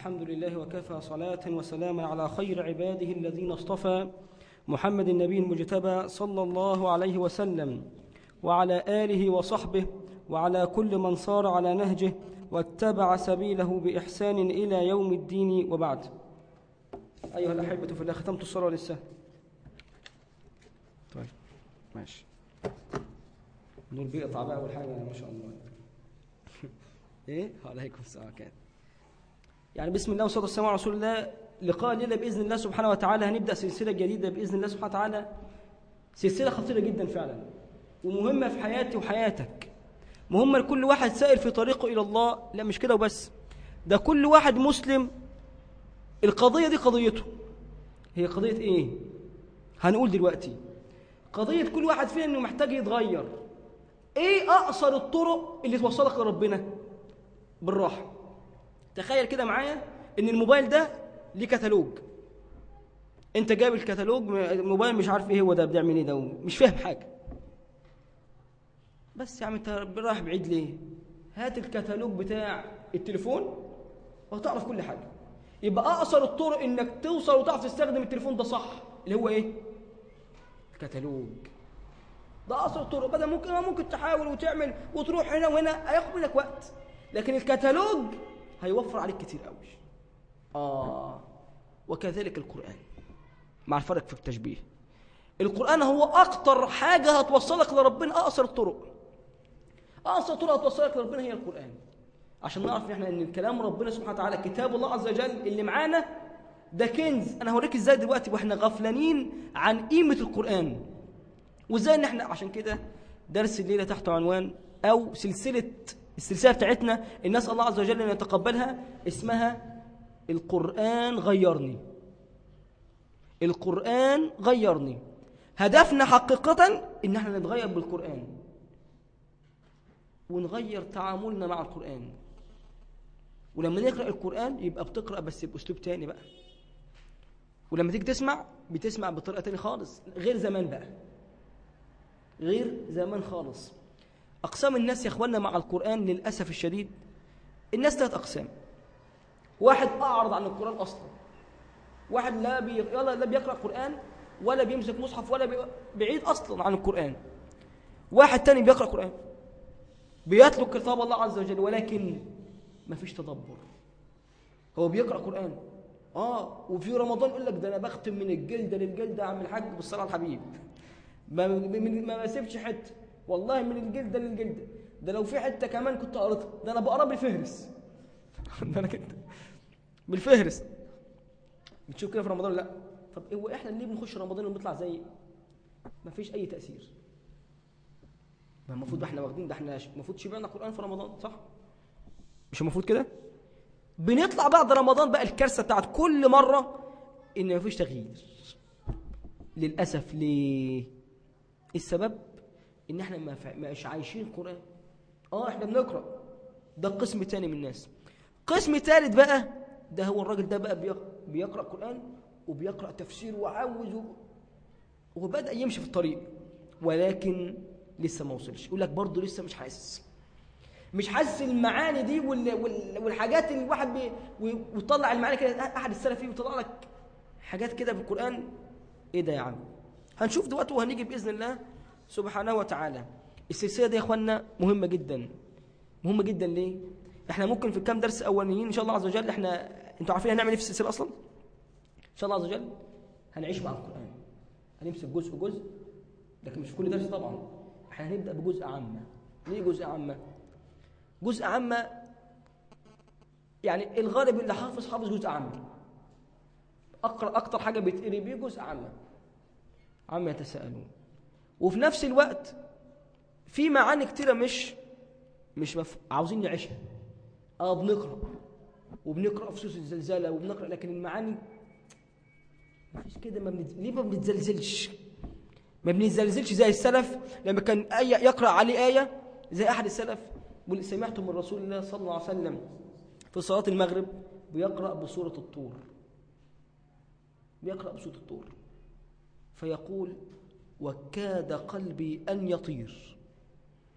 الحمد لله وكفى صلاة وسلاما على خير عباده الذين اصطفى محمد النبي المجتبى صلى الله عليه وسلم وعلى آله وصحبه وعلى كل من صار على نهجه واتبع سبيله بإحسان إلى يوم الدين وبعد أيها الأحبة في الله ختمت الصلاة لسه طيب ماشي نور بيقطع بقى أول حاجة ما شاء الله إيه عليكم السلام كان يعني بسم الله والصلاة والسلام على رسول الله لقاء لنا بإذن الله سبحانه وتعالى هنبدأ سلسلة جديدة بإذن الله سبحانه وتعالى سلسلة خطيرة جدا فعلا ومهمة في حياتي وحياتك مهمة لكل واحد سائر في طريقه إلى الله لا مش كده وبس ده كل واحد مسلم القضية دي قضيته هي قضية إيه هنقول دلوقتي قضية كل واحد فينا إنه محتاج يتغير إيه أقصر الطرق اللي توصلك لربنا بالراحة تخيل كده معايا إن الموبايل ده ليه كتالوج انت جايب الكتالوج موبايل مش عارف ايه هو ده بيعمل ايه ده مش فاهم حاجه بس يا عم انت رايح بعيد ليه هات الكتالوج بتاع التليفون وهتعرف كل حاجه يبقى اقصر الطرق انك توصل وتعرف تستخدم التليفون ده صح اللي هو ايه الكتالوج ده اقصر الطرق بدل ممكن ممكن تحاول وتعمل وتروح هنا وهنا هياخد منك وقت لكن الكتالوج هيوفر عليك كتير قوي اه وكذلك القران مع الفرق في التشبيه القرآن هو أكتر حاجة هتوصلك لربنا أقصر الطرق أقصر طرق هتوصلك لربنا هي القرآن عشان نعرف احنا ان كلام ربنا سبحانه وتعالى كتاب الله عز وجل اللي معانا ده كنز انا هوريك ازاي دلوقتي واحنا غفلانين عن قيمة القرآن وازاي ان احنا عشان كده درس الليلة تحت عنوان او سلسلة السلسلة بتاعتنا الناس الله عز وجل ان يتقبلها اسمها القرآن غيرني القرآن غيرني هدفنا حقيقة إن احنا نتغير بالقرآن ونغير تعاملنا مع القرآن ولما نقرأ القرآن يبقى بتقرأ بس بأسلوب تاني بقى ولما تيجي تسمع بتسمع بطريقة تاني خالص غير زمان بقى غير زمان خالص أقسام الناس يا أخوانا مع القرآن للأسف الشديد الناس ثلاث أقسام واحد أعرض عن القرآن أصلا واحد لا بي... يلا لا بيقرأ قرآن ولا بيمسك مصحف ولا بي... بعيد أصلا عن القرآن واحد تاني بيقرأ قرآن بيتلو كتاب الله عز وجل ولكن ما فيش تدبر هو بيقرأ قرآن آه وفي رمضان يقول لك ده أنا بختم من الجلدة للجلدة عم الحاج بالصلاة على الحبيب ما ما بسيبش حتة والله من الجلدة للجلدة ده لو في حتة كمان كنت قريتها ده أنا بقرا بالفهرس ده أنا كده بالفهرس بتشوف كده في رمضان لا طب هو احنا ليه بنخش رمضان ونطلع زي ما فيش اي تاثير ما المفروض احنا واخدين ده احنا المفروض شبعنا قران في رمضان صح مش المفروض كده بنطلع بعد رمضان بقى الكارثه بتاعت كل مره ان ما فيش تغيير للاسف ليه السبب ان احنا ما مش عايشين قران اه احنا بنقرا ده قسم تاني من الناس قسم ثالث بقى ده هو الراجل ده بقى بيقرأ قرآن وبيقرأ تفسير وعاوز وبدأ يمشي في الطريق ولكن لسه ما وصلش يقول لك برضه لسه مش حاسس مش حاسس المعاني دي وال... وال... والحاجات اللي الواحد بي... ويطلع المعاني كده احد السلف فيه ويطلع لك حاجات كده في القرآن ايه ده يا عم هنشوف دلوقتي وهنيجي بإذن الله سبحانه وتعالى السلسلة دي يا اخوانا مهمة جدا مهمة جدا ليه احنا ممكن في الكام درس اولانيين ان شاء الله عز وجل احنا انتوا عارفين هنعمل ايه في السلسله اصلا ان شاء الله عز وجل هنعيش مع القران هنمسك جزء جزء لكن مش في كل درس طبعا احنا هنبدا بجزء عامه ليه جزء عامه جزء عامه يعني الغالب اللي حافظ حافظ جزء عامه اقرا اكتر حاجه بيتقري بيه جزء عامه عما يتساءلون وفي نفس الوقت في معاني كتيره مش مش مف... عاوزين نعيشها اه بنقرا وبنقرا في سوره الزلزال وبنقرا لكن المعاني مفيش كده ما بنت... ليه ما بنتزلزلش ما بنتزلزلش زي السلف لما كان آية يقرا عليه ايه زي احد السلف بيقول سمعت من رسول الله صلى الله عليه وسلم في صلاه المغرب بيقرا بسوره الطور بيقرا بسوره الطور فيقول وكاد قلبي ان يطير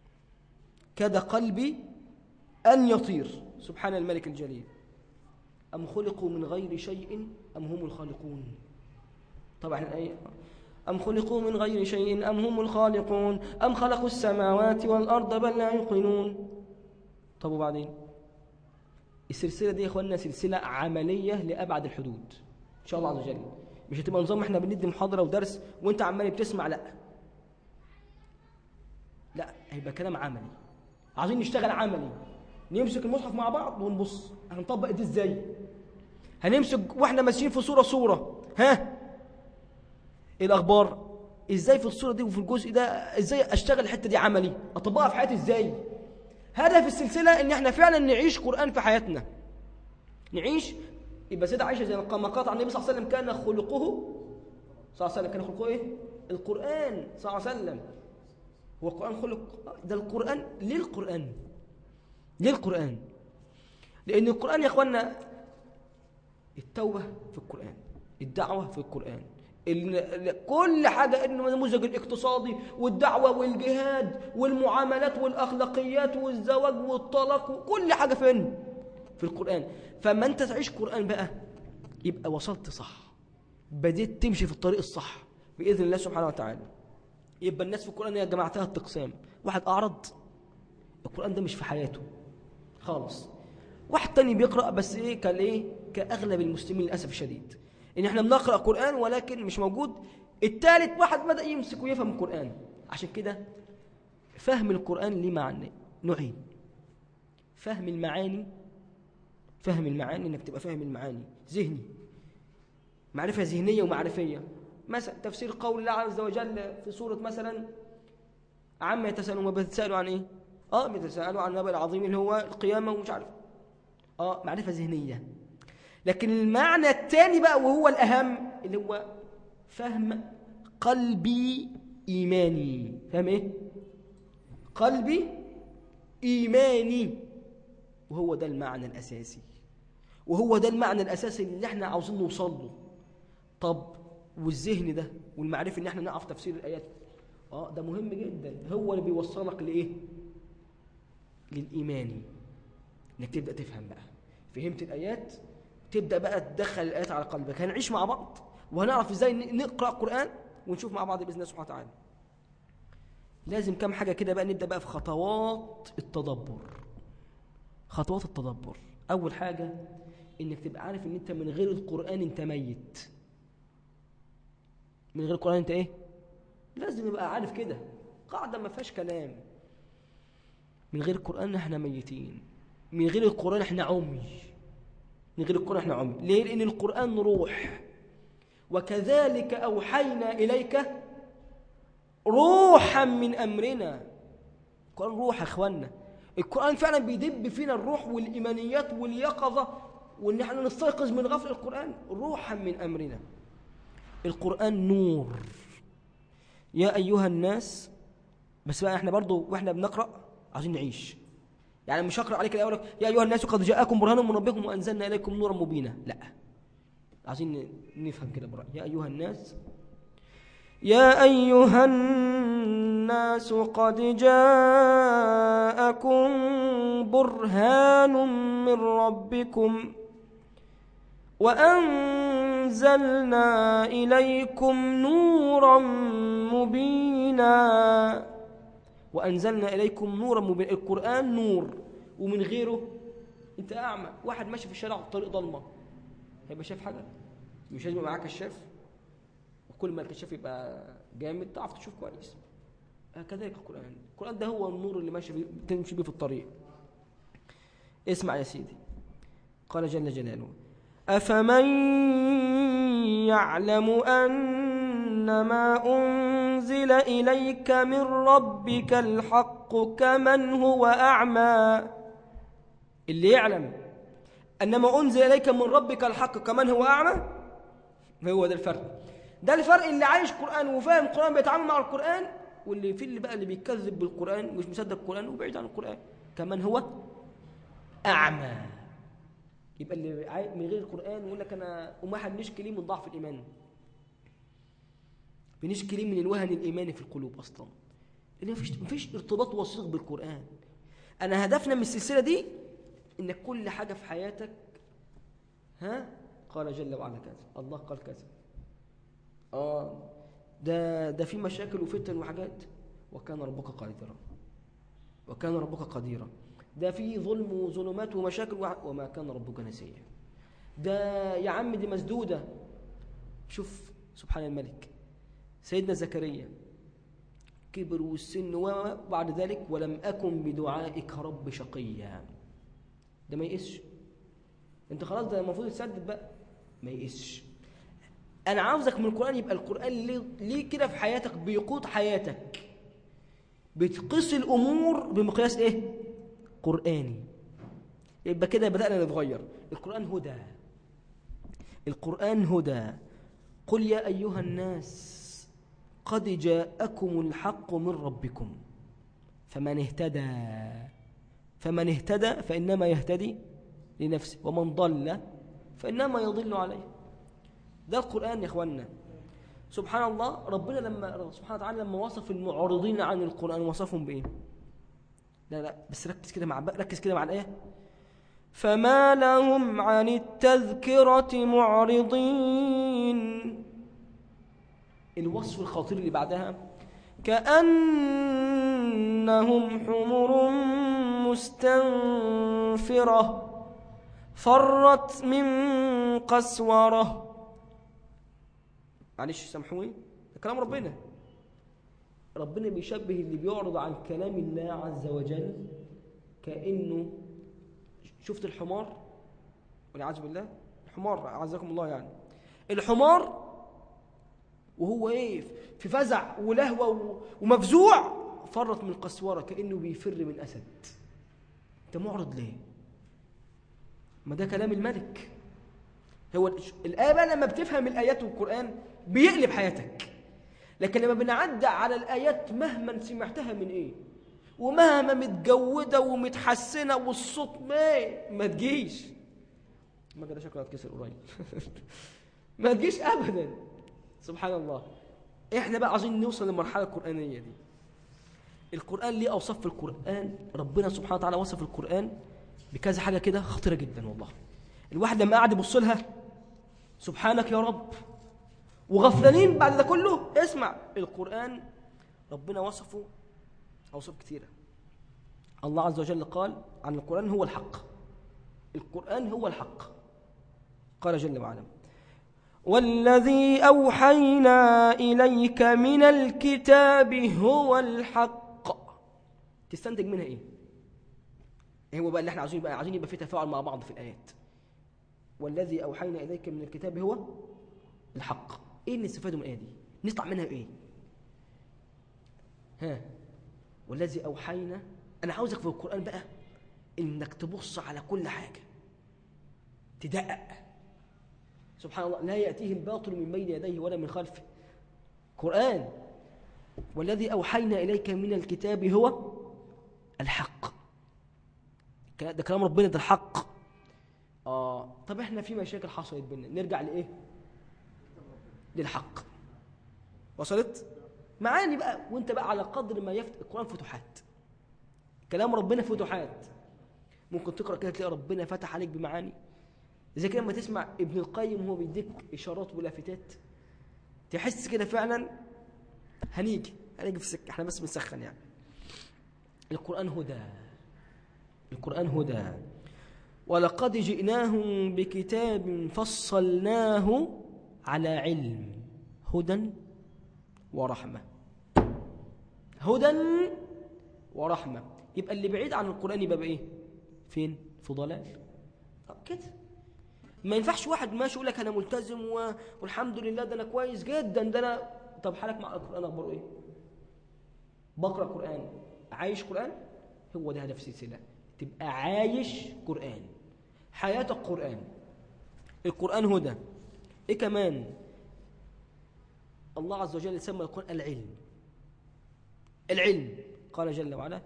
كاد قلبي أن يطير سبحان الملك الجليل أم خلقوا من غير شيء أم هم الخالقون طبعا الآية أم خلقوا من غير شيء أم هم الخالقون أم خلقوا السماوات والأرض بل لا يوقنون طب وبعدين السلسلة دي يا إخواننا سلسلة عملية لأبعد الحدود إن شاء الله عز وجل مش هتبقى نظام احنا بندي محاضرة ودرس وانت عمال بتسمع لا لا هيبقى كلام عملي عايزين نشتغل عملي نمسك المصحف مع بعض ونبص هنطبق دي ازاي هنمسك واحنا ماشيين في صورة صورة ها ايه الاخبار ازاي في الصورة دي وفي الجزء ده ازاي اشتغل الحتة دي عملي اطبقها في حياتي ازاي هدف السلسلة ان احنا فعلا نعيش قرآن في حياتنا نعيش يبقى سيدة عائشة زي ما قالت عن النبي صلى الله عليه وسلم كان خلقه صلى الله عليه وسلم كان خلقه ايه القرآن صلى الله عليه وسلم هو القرآن خلق ده القرآن ليه القرآن ليه القرآن لأن القرآن يا أخوانا التوبة في القرآن الدعوة في القرآن كل حاجة النموذج الاقتصادي والدعوة والجهاد والمعاملات والأخلاقيات والزواج والطلاق كل حاجة فين في القرآن فما أنت تعيش قرآن بقى يبقى وصلت صح بديت تمشي في الطريق الصح بإذن الله سبحانه وتعالى يبقى الناس في القرآن يا جماعة تلات اقسام واحد أعرض القرآن ده مش في حياته خالص واحد تاني بيقرأ بس إيه كان إيه كأغلب المسلمين للأسف الشديد إن إحنا بنقرأ قرآن ولكن مش موجود التالت واحد بدأ يمسك ويفهم القرآن عشان كده فهم القرآن ليه معنى نوعين فهم المعاني فهم المعاني إنك تبقى فاهم المعاني ذهني معرفة ذهنية ومعرفية مثلا تفسير قول الله عز وجل في سورة مثلا عما يتساءلون وبيتساءلوا عن ايه اه بيتساءلوا عن النبأ العظيم اللي هو القيامة ومش عارف اه معرفة ذهنية لكن المعنى الثاني بقى وهو الأهم اللي هو فهم قلبي إيماني فهم ايه قلبي إيماني وهو ده المعنى الأساسي وهو ده المعنى الأساسي اللي احنا عاوزين نوصل له طب والذهن ده والمعرفة ان احنا نعرف تفسير الآيات اه ده مهم جدا هو اللي بيوصلك لإيه للإيمان انك تبدأ تفهم بقى فهمت الآيات تبدأ بقى تدخل الآيات على قلبك هنعيش مع بعض وهنعرف ازاي نقرأ قرآن ونشوف مع بعض بإذن الله سبحانه وتعالى لازم كم حاجة كده بقى نبدأ بقى في خطوات التدبر خطوات التدبر أول حاجة إنك تبقى عارف إن أنت من غير القرآن أنت ميت من غير القرآن أنت إيه؟ لازم يبقى عارف كده قاعدة ما فيهاش كلام من غير القرآن احنا ميتين من غير القرآن احنا عمي من غير القرآن احنا عمي ليه؟ لأن القرآن روح وكذلك أوحينا إليك روحا من أمرنا القرآن روح يا أخوانا القرآن فعلا بيدب فينا الروح والإيمانيات واليقظة وإن احنا نستيقظ من غفل القرآن روحا من أمرنا القرآن نور يا أيها الناس بس بقى احنا برضو واحنا بنقرأ عايزين نعيش يعني مش هقرأ عليك الأول يا أيها الناس قد جاءكم برهان من ربكم وأنزلنا إليكم نورا مبينا لا عايزين نفهم كده برأي يا أيها الناس يا أيها الناس قد جاءكم برهان من ربكم وأنزلنا إليكم نورا مبينا وأنزلنا إليكم نورا مبينا القرآن نور ومن غيره أنت أعمى واحد ماشي في الشارع الطريق ضلمة هيبقى شايف حاجة مش لازم معاك كشاف وكل ما الكشاف يبقى جامد تعرف تشوف كويس كذلك القرآن القرآن ده هو النور اللي ماشي تمشي بيه في الطريق اسمع يا سيدي قال جل جلاله أفمن يعلم أن ما أنزل إليك من ربك الحق كمن هو أعمى اللي يعلم أن ما أنزل إليك من ربك الحق كمن هو أعمى هو ده الفرق ده الفرق اللي عايش قرآن وفاهم القرآن بيتعامل مع القرآن واللي في اللي بقى اللي بيكذب بالقرآن ومش مصدق القرآن وبعيد عن القرآن كمان هو أعمى يبقى اللي من غير القرآن يقول لك أنا وما بنشكي ليه من ضعف الإيمان بنشكي ليه من الوهن الإيماني في القلوب أصلا لأن مفيش مفيش ارتباط وثيق بالقرآن أنا هدفنا من السلسلة دي إنك كل حاجة في حياتك ها قال جل وعلا كذا الله قال كذا اه ده ده في مشاكل وفتن وحاجات وكان ربك قادرا وكان ربك قديرا ده في ظلم وظلمات ومشاكل وح- وما كان ربك نسيا ده يا عم دي مسدودة شوف سبحان الملك سيدنا زكريا كبر والسن وبعد ذلك ولم أكن بدعائك رب شقيا ده ما يقسش انت خلاص ده المفروض تسدد بقى ما يقسش انا عاوزك من القرآن يبقى القرآن ليه, ليه كده في حياتك بيقود حياتك بتقيس الأمور بمقياس إيه؟ قرآني يبقى كده بدأنا نتغير القرآن هدى القرآن هدى قل يا أيها الناس قد جاءكم الحق من ربكم فمن اهتدى فمن اهتدى فإنما يهتدي لنفسه ومن ضل فإنما يضل عليه ده القرآن يا إخواننا سبحان الله ربنا لما سبحانه وتعالى لما وصف المعرضين عن القرآن وصفهم بإيه لا لا بس ركز كده مع ركز كده مع الآية فما لهم عن التذكرة معرضين الوصف الخطير اللي بعدها كأنهم حمر مستنفرة فرت من قسوره معلش سامحوني ده كلام ربنا ربنا بيشبه اللي بيعرض عن كلام الله عز وجل كأنه شفت الحمار والعياذ بالله الحمار عزكم الله يعني الحمار وهو ايه في فزع ولهوة ومفزوع فرط من قسورة كأنه بيفر من أسد انت معرض ليه ما ده كلام الملك هو الآية بقى لما بتفهم الآيات والقرآن بيقلب حياتك لكن لما بنعدى على الآيات مهما سمعتها من إيه ومهما متجودة ومتحسنة والصوت ما ما تجيش ما كده شكله هتكسر قريب ما تجيش أبدا سبحان الله إحنا بقى عايزين نوصل للمرحلة القرآنية دي القرآن ليه أوصاف في القرآن ربنا سبحانه وتعالى وصف القرآن بكذا حاجة كده خطيرة جدا والله الواحد لما قاعد يبص لها سبحانك يا رب وغفلانين بعد ده كله اسمع القرآن ربنا وصفه أوصاف كثيرة الله عز وجل قال عن القرآن هو الحق القرآن هو الحق قال جل وعلا والذي أوحينا إليك من الكتاب هو الحق تستنتج منها إيه؟ إيه هو بقى اللي احنا عايزين يبقى عايزين يبقى في تفاعل مع بعض في الآيات والذي أوحينا إليك من الكتاب هو الحق إيه اللي نستفاده من الآية دي نطلع منها بإيه ها والذي أوحينا أنا عاوزك في القرآن بقى إنك تبص على كل حاجة تدقق سبحان الله لا يأتيه الباطل من بين يديه ولا من خلفه قرآن والذي أوحينا إليك من الكتاب هو الحق ده كلام ربنا ده الحق آه طب احنا في مشاكل حصلت بينا نرجع لإيه للحق وصلت معاني بقى وانت بقى على قدر ما يفتح القرآن فتوحات كلام ربنا فتوحات ممكن تقرأ كده تلاقي ربنا فتح عليك بمعاني زي كده لما تسمع ابن القيم وهو بيديك إشارات ولافتات تحس كده فعلا هنيجي هنيجي في سكة احنا بس بنسخن يعني القرآن هدى القرآن هدى ولقد جئناهم بكتاب فصلناه على علم هدى ورحمة هدى ورحمة يبقى اللي بعيد عن القرآن يبقى بإيه فين في ضلال طب كده ما ينفعش واحد ماشي يقول لك أنا ملتزم و... والحمد لله ده أنا كويس جدا ده أنا طب حالك مع القرآن أخباره إيه بقرأ قرآن عايش قرآن هو ده هدف السلسلة تبقى عايش قرآن حياتك قرآن القرآن هدى إيه كمان الله عز وجل سمى القرآن العلم العلم قال جل وعلا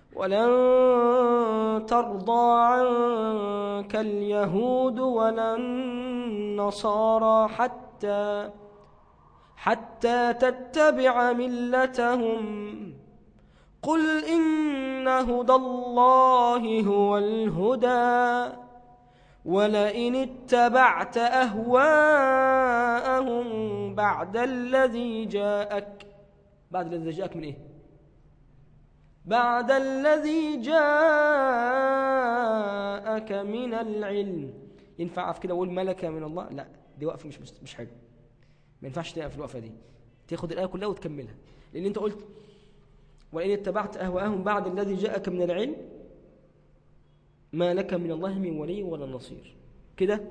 ولن ترضى عنك اليهود ولا النصارى حتى حتى تتبع ملتهم قل إن هدى الله هو الهدى ولئن اتبعت أهواءهم بعد الذي جاءك بعد الذي جاءك من إيه بعد الذي جاءك من العلم ينفع أقف كده وأقول ملكة من الله لا دي وقفة مش مش حلو ما ينفعش تقف الوقفة دي تاخد الآية كلها وتكملها لأن أنت قلت وإن اتبعت أهواءهم بعد الذي جاءك من العلم ما لك من الله من ولي ولا نصير كده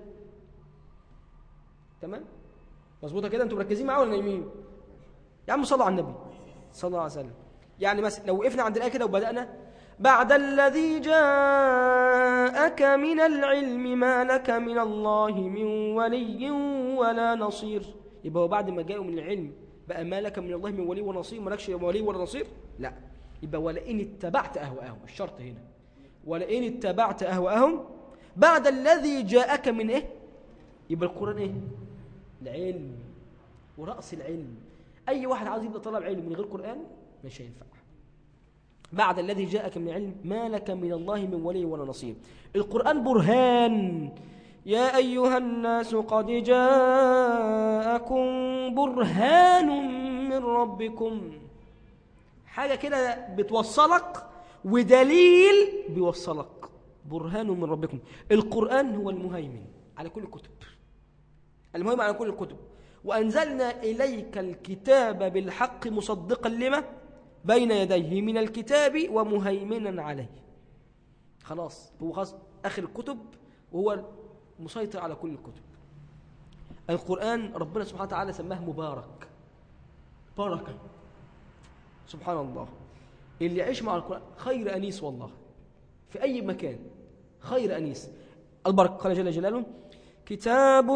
تمام مظبوطه كده انتوا مركزين معايا ولا نايمين يا عم صلوا على النبي صلى الله عليه وسلم يعني مثلا لو وقفنا عند الايه كده وبدانا بعد الذي جاءك من العلم ما لك من الله من ولي ولا نصير يبقى هو بعد ما جاءوا من العلم بقى ما لك من الله من ولي ونصير مالكش ولي ولا نصير لا يبقى ولئن اتبعت اهواءهم الشرط هنا ولئن اتبعت اهواءهم بعد الذي جاءك من ايه يبقى القران ايه العلم وراس العلم اي واحد عاوز يبدا طلب علم من غير قران مش هينفع بعد الذي جاءك من علم ما لك من الله من ولي ولا نصير القران برهان يا ايها الناس قد جاءكم برهان من ربكم حاجه كده بتوصلك ودليل بيوصلك برهان من ربكم القرآن هو المهيمن على كل الكتب المهيمن على كل الكتب وأنزلنا إليك الكتاب بالحق مصدقا لما بين يديه من الكتاب ومهيمنا عليه خلاص هو خلاص آخر الكتب وهو مسيطر على كل الكتب القرآن ربنا سبحانه وتعالى سماه مبارك بركة سبحان الله اللي يعيش مع القرآن خير أنيس والله في أي مكان خير أنيس البركة قال جل جلاله كتاب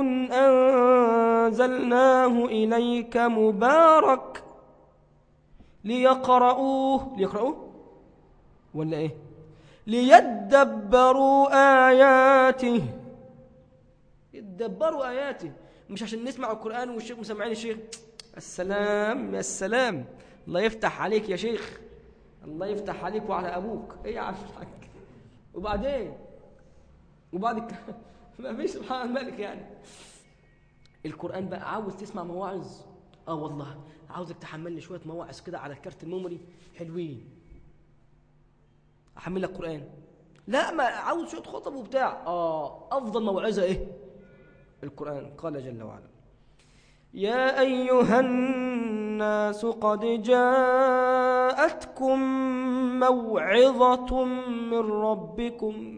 أنزلناه إليك مبارك ليقرؤوه ليقرؤوه ولا إيه ليدبروا آياته يدبروا آياته مش عشان نسمع القرآن والشيخ مسمعين الشيخ السلام يا السلام الله يفتح عليك يا شيخ الله يفتح عليك وعلى ابوك ايه يا عم الحاج وبعدين وبعد الك... ما فيش سبحان الملك يعني القران بقى عاوز تسمع مواعظ اه والله عاوزك تحملني شويه مواعظ كده على الكارت الميموري حلوين احمل لك قران لا ما عاوز شويه خطب وبتاع اه افضل موعظه ايه القران قال جل وعلا يا ايها الناس قد جاءتكم موعظة من ربكم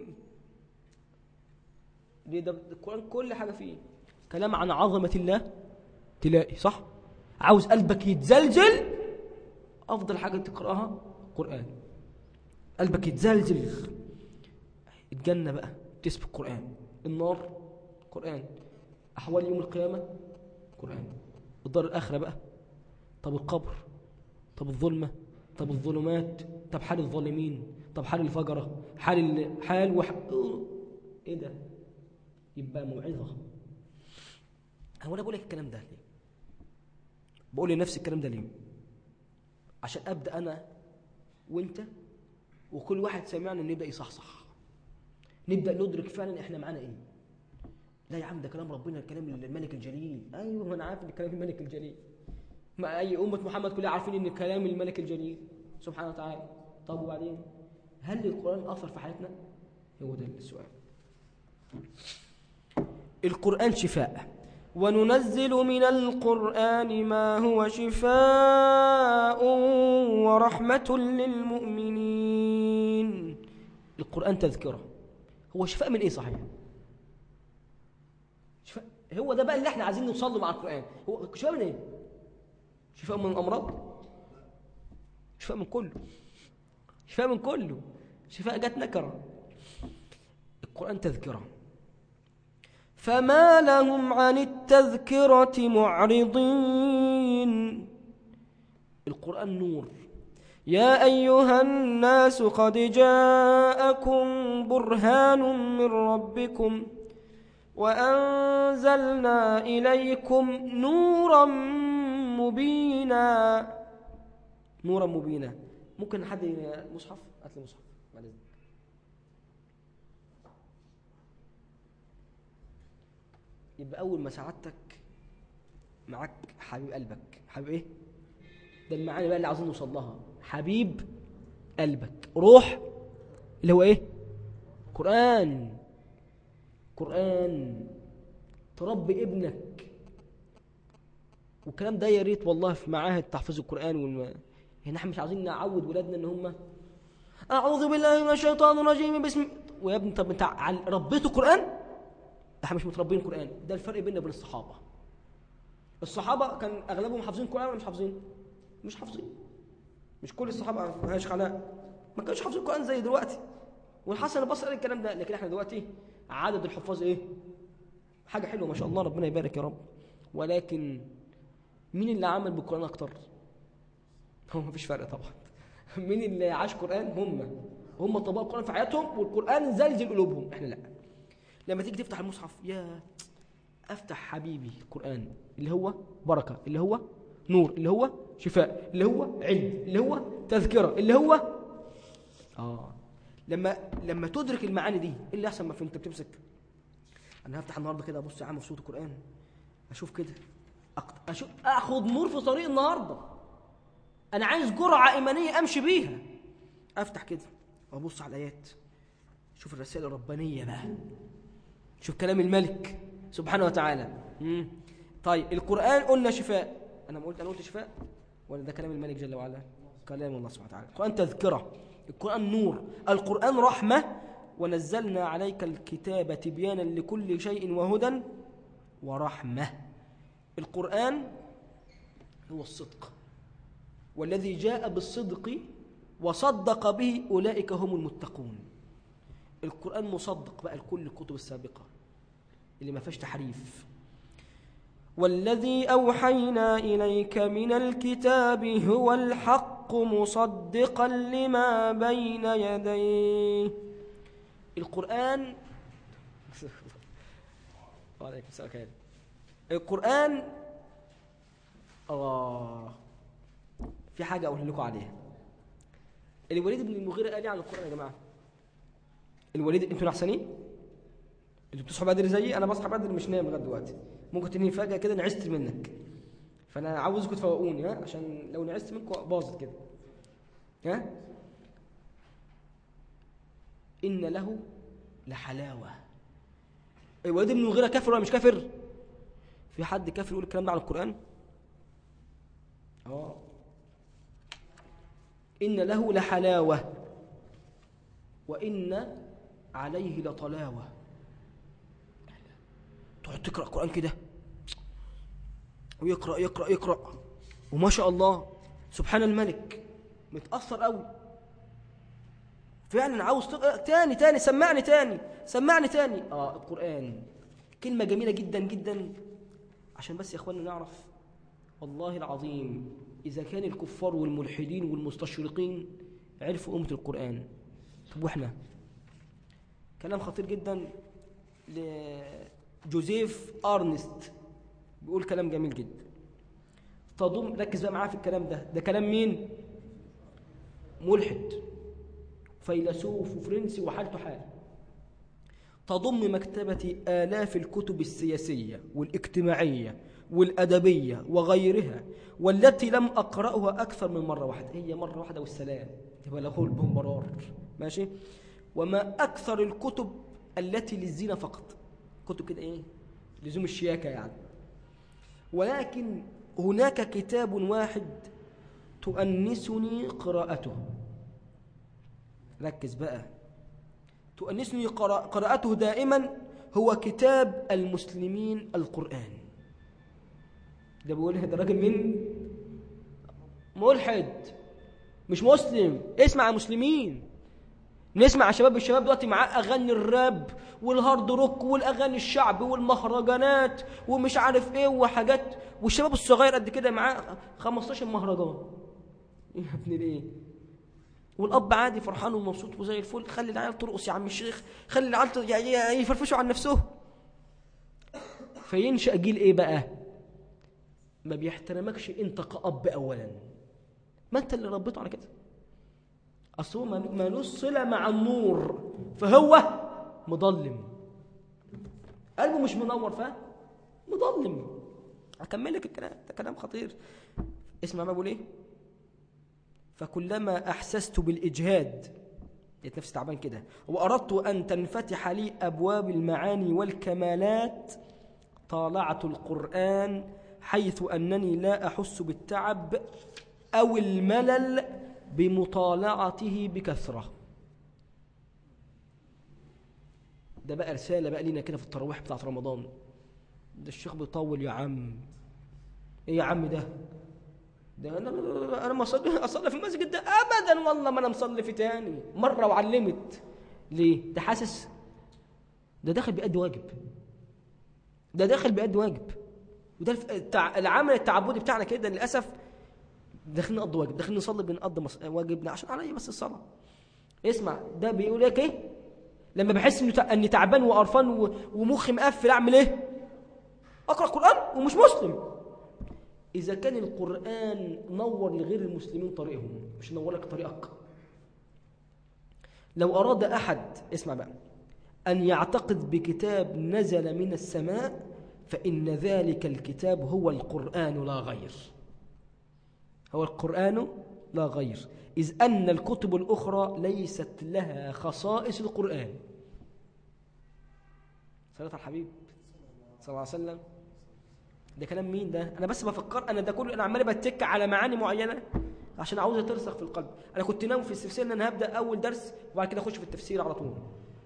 دي ده القرآن كل حاجة فيه كلام عن عظمة الله تلاقي صح عاوز قلبك يتزلزل أفضل حاجة تقرأها قرآن قلبك يتزلزل الجنة بقى تسبق القرآن النار قرآن أحوال يوم القيامة قرآن الدار الآخرة بقى طب القبر طب الظلمة طب الظلمات طب حال الظالمين طب حال الفجرة حال ال... حال وح... ايه ده يبقى موعظة هو انا بقول لك الكلام ده ليه بقول لنفسي الكلام ده ليه عشان ابدا انا وانت وكل واحد سامعنا نبدا يصحصح نبدا ندرك فعلا احنا معانا ايه لا يا عم ده كلام ربنا كلام الملك الجليل ايوه ما انا عارف ان كلام الملك الجليل ما اي امه محمد كلها عارفين ان كلام الملك الجليل سبحانه وتعالى طب وبعدين هل القران اثر في حياتنا هو ده السؤال القران شفاء وننزل من القران ما هو شفاء ورحمه للمؤمنين القران تذكره هو شفاء من ايه صحيح شفاء هو ده بقى اللي احنا عايزين نوصل له مع القران هو شفاء من ايه شفاء من الأمراض شفاء من كله شفاء من كله شفاء جت نكرة القرآن تذكرة فما لهم عن التذكرة معرضين القرآن نور يا أيها الناس قد جاءكم برهان من ربكم وأنزلنا إليكم نورا مبينا نورا مبينا ممكن حد مصحف هات لي مصحف بعد اذنك يبقى اول ما سعادتك معاك حبيب قلبك حبيب ايه ده المعاني بقى اللي عايزين نوصل لها حبيب قلبك روح اللي هو ايه قران قران تربي ابنك والكلام ده يا ريت والله في معاهد تحفيظ القران والم... هنا احنا مش عايزين نعود ولادنا ان هم اعوذ بالله من الشيطان الرجيم بسم ويا ابني طب انت عل- ربيته قران احنا مش متربيين قران ده الفرق بيننا وبين الصحابه الصحابه كان اغلبهم حافظين القران ولا مش حافظين مش حافظين مش كل الصحابه ما هيش خلاء ما كانوش حافظين القران زي دلوقتي والحسن البصري قال الكلام ده لكن احنا دلوقتي عدد الحفاظ ايه حاجه حلوه ما شاء الله ربنا يبارك يا رب ولكن مين اللي عمل بالقران اكتر هو مفيش فرق طبعا مين اللي عاش قران هم هم طبقوا القران في حياتهم والقران زلزل قلوبهم احنا لا لما تيجي تفتح المصحف يا افتح حبيبي القران اللي هو بركه اللي هو نور اللي هو شفاء اللي هو علم اللي هو تذكره اللي هو اه لما لما تدرك المعاني دي ايه اللي احسن ما في انت بتمسك انا هفتح النهارده كده ابص يا عم في صوت القران اشوف كده أق- اشوف اخد نور في طريق النهارده انا عايز جرعه ايمانيه امشي بيها افتح كده وابص على الايات شوف الرسائل الربانيه بقى شوف كلام الملك سبحانه وتعالى مم. طيب القران قلنا شفاء انا ما قلت انا قلت شفاء ولا ده كلام الملك جل وعلا كلام الله سبحانه وتعالى القران تذكره القران نور القران رحمه ونزلنا عليك الكتاب تبيانا لكل شيء وهدى ورحمه القران هو الصدق والذي جاء بالصدق وصدق به أولئك هم المتقون القرآن مصدق بقى لكل الكتب السابقة اللي ما فيهاش تحريف والذي أوحينا إليك من الكتاب هو الحق مصدقا لما بين يديه القرآن وعليكم السلام عليكم. القرآن آه في حاجة أقول لكم عليها الوليد بن المغيرة قال ايه عن القرآن يا جماعة الوليد انتوا نحسنين انتوا بتصحوا بدري زيي انا بصحى بدري مش نايم لغايه دلوقتي ممكن تنين فجأة كده نعست منك فانا عاوزكم تفوقوني ها عشان لو نعست منكم باظت كده ها إن له لحلاوة الوليد بن المغيرة كافر ولا مش كافر في حد كافر يقول الكلام ده عن القرآن اه إن له لحلاوة وإن عليه لطلاوة تقعد تقرأ القرآن كده ويقرأ يقرأ يقرأ وما شاء الله سبحان الملك متأثر قوي فعلا عاوز تقرأ تاني تاني سمعني تاني سمعني تاني اه القرآن كلمة جميلة جدا جدا عشان بس يا اخوانا نعرف والله العظيم إذا كان الكفار والملحدين والمستشرقين عرفوا قيمة القرآن طب واحنا كلام خطير جدا لجوزيف أرنست بيقول كلام جميل جدا تضم ركز بقى معاه في الكلام ده ده كلام مين ملحد فيلسوف وفرنسي وحالته حال تضم مكتبة آلاف الكتب السياسية والاجتماعية والأدبية وغيرها والتي لم أقرأها أكثر من مرة واحدة هي مرة واحدة والسلام يبقى له البمرار ماشي وما أكثر الكتب التي للزينة فقط كتب كده إيه لزوم الشياكة يعني ولكن هناك كتاب واحد تؤنسني قراءته ركز بقى تؤنسني قراء- قراءته دائما هو كتاب المسلمين القرآن ده بيقول ده راجل من ملحد مش مسلم اسمع يا مسلمين نسمع يا شباب الشباب دلوقتي معاه اغاني الراب والهارد روك والاغاني الشعبي والمهرجانات ومش عارف ايه وحاجات والشباب الصغير قد كده معاه 15 مهرجان يا ابن الايه والاب عادي فرحان ومبسوط وزي الفل خلي العيال ترقص يا عم الشيخ خلي العيال ت- يعني يفرفشوا عن نفسهم فينشا جيل ايه بقى ما بيحترمكش انت كأب اولا ما انت اللي ربيته على كده اصل هو ما- مالوش صله مع النور فهو مضلم قلبه مش منور فاهم مظلم أكمل لك الكلام ده كلام خطير اسمع ما بقول إيه فكلما أحسست بالإجهاد لقيت نفسي تعبان كده وأردت أن تنفتح لي أبواب المعاني والكمالات طالعت القرآن حيث أنني لا أحس بالتعب أو الملل بمطالعته بكثرة ده بقى رسالة بقى لينا كده في التراويح بتاعت رمضان ده الشيخ بيطول يا عم ايه يا عم ده ده انا انا ما اصلي اصلي في المسجد ده ابدا والله ما انا مصلي في تاني مره وعلمت ليه ده حاسس ده داخل بيأدي واجب ده داخل بيأدي واجب وده الف- التع... العمل التعبدي بتاعنا كده للاسف داخلين نقضي واجب داخلين نصلي بنقضي مص... واجبنا عشان عليا بس الصلاه اسمع ده بيقول لك ايه لما بحس انه تع- اني تعبان وقرفان و... ومخي مقفل اعمل ايه اقرا قران ومش مسلم إذا كان القرآن نور لغير المسلمين طريقهم مش نور لك طريقك لو أراد أحد اسمع بقى أن يعتقد بكتاب نزل من السماء فإن ذلك الكتاب هو القرآن لا غير هو القرآن لا غير إذ أن الكتب الأخرى ليست لها خصائص القرآن صلاة الحبيب صلى الله عليه وسلم ده كلام مين ده انا بس بفكر انا ده كله انا عمال بتك على معاني معينه عشان عاوزها ترسخ في القلب انا كنت ناوي في التفسير ان انا هبدا اول درس وبعد كده اخش في التفسير على طول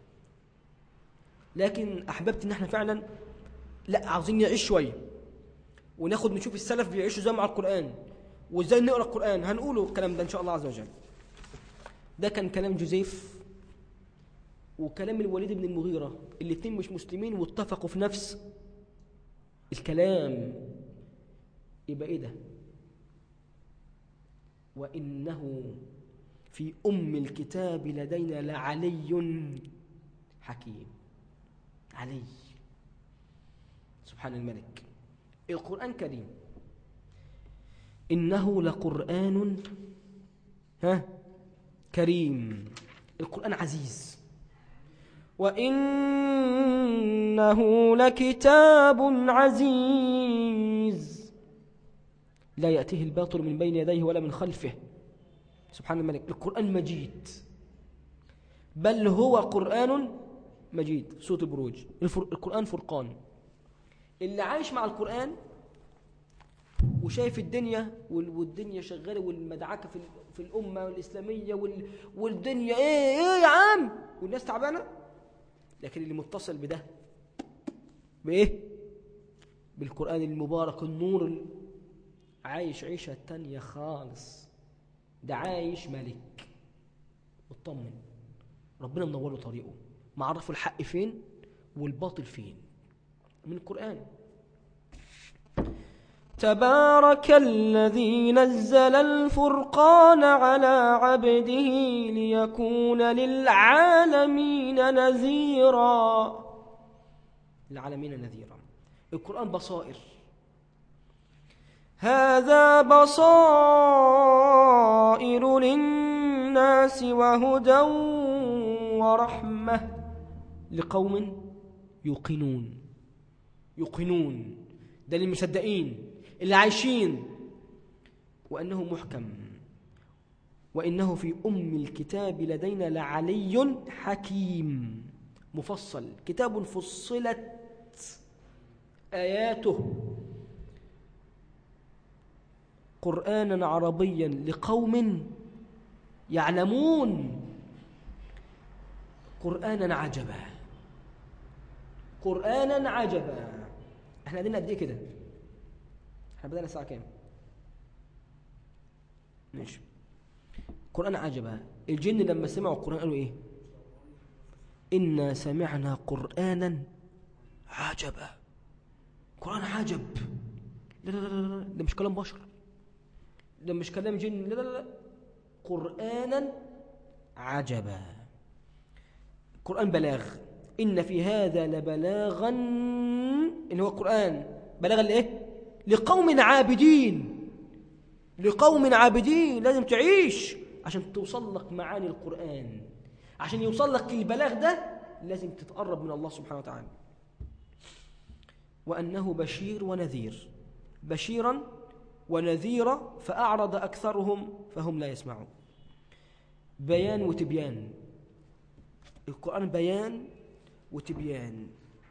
لكن احببت ان احنا فعلا لا عاوزين نعيش شويه وناخد نشوف السلف بيعيشوا ازاي مع القران وازاي نقرا القران هنقوله الكلام ده ان شاء الله عز وجل ده كان كلام جوزيف وكلام الوليد بن المغيره الاثنين مش مسلمين واتفقوا في نفس الكلام يبقى ايه ده وانه في ام الكتاب لدينا لعلي حكيم علي سبحان الملك القران كريم انه لقران ها كريم القران عزيز وإنه لكتاب عزيز لا يأتيه الباطل من بين يديه ولا من خلفه سبحان الملك القرآن مجيد بل هو قرآن مجيد صوت البروج الفر... القرآن فرقان اللي عايش مع القرآن وشايف الدنيا وال- والدنيا شغالة والمدعكة في, ال- في الأمة الإسلامية وال... والدنيا إيه إيه يا عم والناس تعبانة لكن اللي متصل بده بإيه؟ بالقرآن المبارك النور ال- عايش عيشة تانية خالص ده عايش ملك مطمن ربنا منور له طريقه معرفه الحق فين والباطل فين من القرآن تبارك الذي نزل الفرقان على عبده ليكون للعالمين نذيرا العالمين نذيرا القرآن بصائر هذا بصائر للناس وهدى ورحمة لقوم يوقنون يوقنون ده للمصدقين اللي عايشين وأنه محكم وإنه في أم الكتاب لدينا لعلي حكيم مفصل كتاب فصلت آياته قرآنا عربيا لقوم يعلمون قرآنا عجبا قرآنا عجبا احنا قاعدين قد ايه كده احنا بدأنا الساعة كام ماشي قرآن عجبا الجن لما سمعوا القرآن قالوا ايه إنا سمعنا قرآنا عجبا قرآن عجب لا لا لا لا لا، ده مش كلام بشر ده مش كلام جن لا لا لا قرآنا عجبا قرآن بلاغ إن في هذا لبلاغا اللي هو القرآن بلاغا لإيه؟ لقوم عابدين لقوم عابدين لازم تعيش عشان توصل لك معاني القرآن عشان يوصل لك البلاغ ده لازم تتقرب من الله سبحانه وتعالى وأنه بشير ونذير بشيرا ونذيرا فأعرض أكثرهم فهم لا يسمعون بيان وتبيان القرآن بيان وتبيان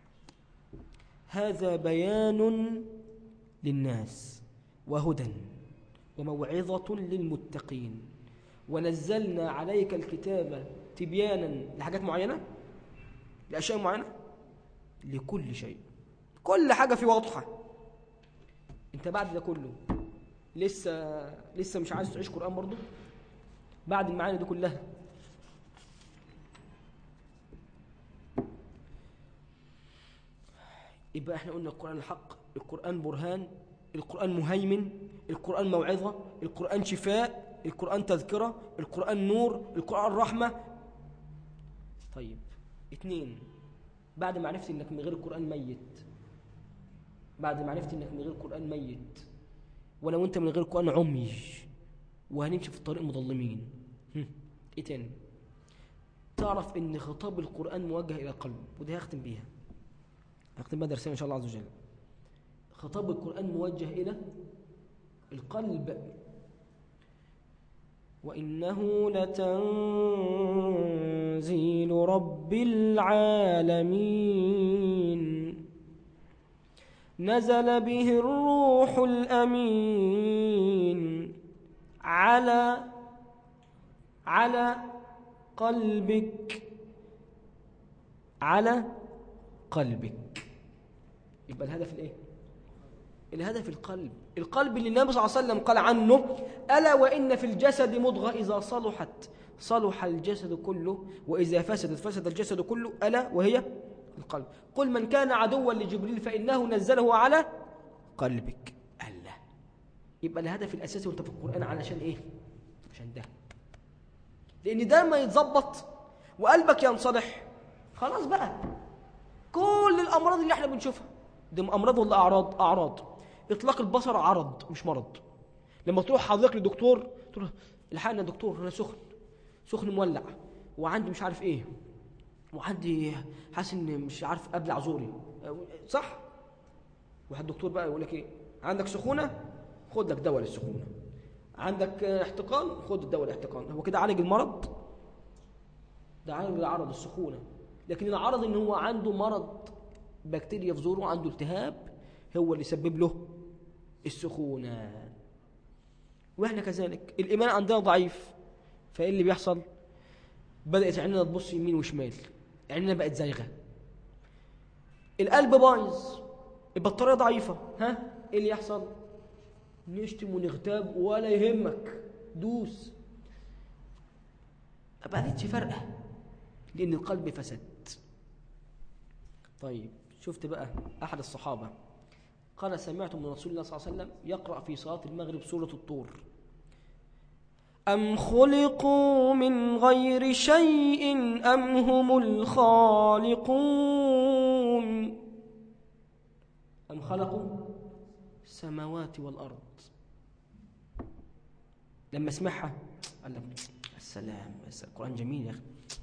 هذا بيان للناس وهدى وموعظة للمتقين ونزلنا عليك الكتاب تبيانا لحاجات معينة لأشياء معينة لكل شيء كل حاجة في واضحة انت بعد ده كله لسه لسه مش عايز تعيش قرآن برضه بعد المعاني دي كلها يبقى احنا قلنا القرآن الحق القرآن برهان القرآن مهيمن القرآن موعظة القرآن شفاء القرآن تذكرة القرآن نور القرآن رحمة طيب اتنين بعد ما عرفت انك من غير القرآن ميت بعد ما عرفت انك من غير القرآن ميت ولو انت من غير القرآن عمي وهنمشي في الطريق مظلمين هم، ايه تاني تعرف ان خطاب القرآن موجه الى القلب ودي هختم بيها هختم بها درسين ان شاء الله عز وجل خطاب القرآن موجه إلى القلب وإنه لتنزيل رب العالمين نزل به الروح الأمين على على قلبك على قلبك يبقى الهدف الايه الهدف القلب القلب اللي النبي صلى الله عليه وسلم قال عنه ألا وإن في الجسد مضغة إذا صلحت صلح الجسد كله وإذا فسدت فسد الجسد كله ألا وهي القلب قل من كان عدوا لجبريل فإنه نزله على قلبك الله يبقى الهدف الأساسي وانت في القرآن علشان إيه عشان ده لأن ده ما يتظبط وقلبك ينصلح خلاص بقى كل الأمراض اللي احنا بنشوفها دي أمراض ولا أعراض أعراض إطلاق البصر عرض مش مرض لما تروح حضرتك لدكتور تقول له الحقني يا دكتور أنا سخن سخن مولع وعندي مش عارف إيه وعندي حاسس إن مش عارف أبلع زوري صح؟ واحد دكتور بقى يقول لك إيه عندك سخونة خد لك دواء للسخونة عندك احتقان خد الدواء الاحتقان هو كده عالج المرض ده عالج العرض السخونة لكن العرض ان هو عنده مرض بكتيريا في زوره عنده التهاب هو اللي يسبب له السخونة واحنا كذلك الإيمان عندنا ضعيف فايه اللي بيحصل بدأت عيننا تبص يمين وشمال عيننا بقت زايغة القلب بايظ البطارية ضعيفة ها ايه اللي يحصل نشتم ونغتاب ولا يهمك دوس ما بقتش فارقة لأن القلب فسد طيب شفت بقى أحد الصحابة قال سمعت من رسول الله صلى الله عليه وسلم يقرأ في صلاة المغرب سورة الطور أم خلقوا من غير شيء أم هم الخالقون أم خلقوا السماوات والأرض لما اسمعها قال لك السلام القرآن جميل يا أخي